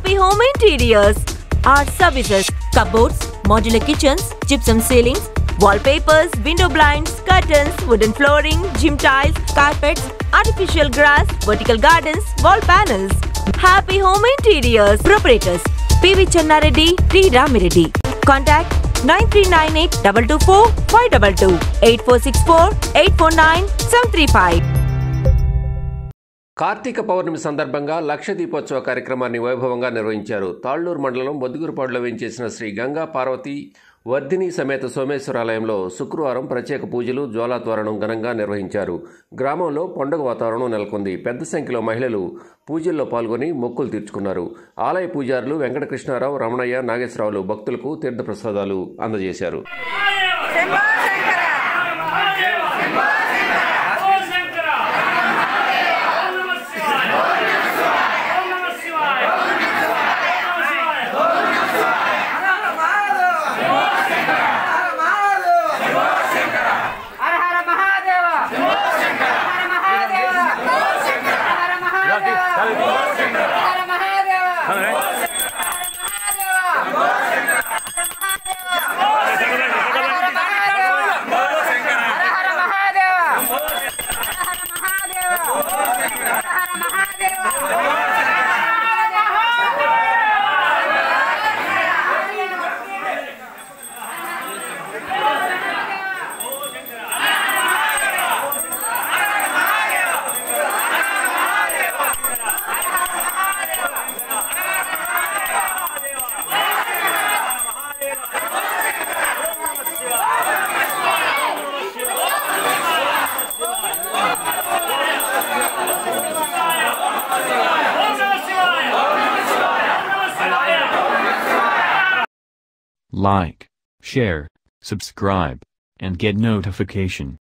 Happy Home Interiors. Our services cupboards, modular kitchens, gypsum ceilings, wallpapers, window blinds, curtains, wooden flooring, gym tiles, carpets, artificial grass, vertical gardens, wall panels. Happy Home Interiors. Proprietors PV Channareddy, T. Ramireddy. Contact 9398 224 522 8464 849 735. Karthika పౌర్ణమి సందర్భంగా లక్ష దీపోత్సవ కార్యక్రమాన్ని వైభవంగా నిర్వహించారు తాళ్లూరు మండలం బొద్దుగురుపాడులో వేయించేసిన శ్రీ గంగా పార్వతి వర్ధిని సమేత సోమేశ్వరాలయంలో శుక్రవారం ప్రత్యేక పూజలు జ్వాలాతోరణం ఘనంగా నిర్వహించారు గ్రామంలో పండుగ వాతావరణం నెలకొంది పెద్ద సంఖ్యలో మహిళలు పూజల్లో పాల్గొని మొక్కులు తీర్చుకున్నారు ఆలయ పూజారులు వెంకటకృష్ణారావు రమణయ్య నాగేశ్వరరావులు భక్తులకు తీర్థప్రసాదాలు అందజేశారు హర హర మహాదేవ హర మహాదేవ హర మహాదేవ హర మహాదేవ హర మహాదేవ హర మహాదేవ హర Mahadeva Like, share, subscribe, and get notification.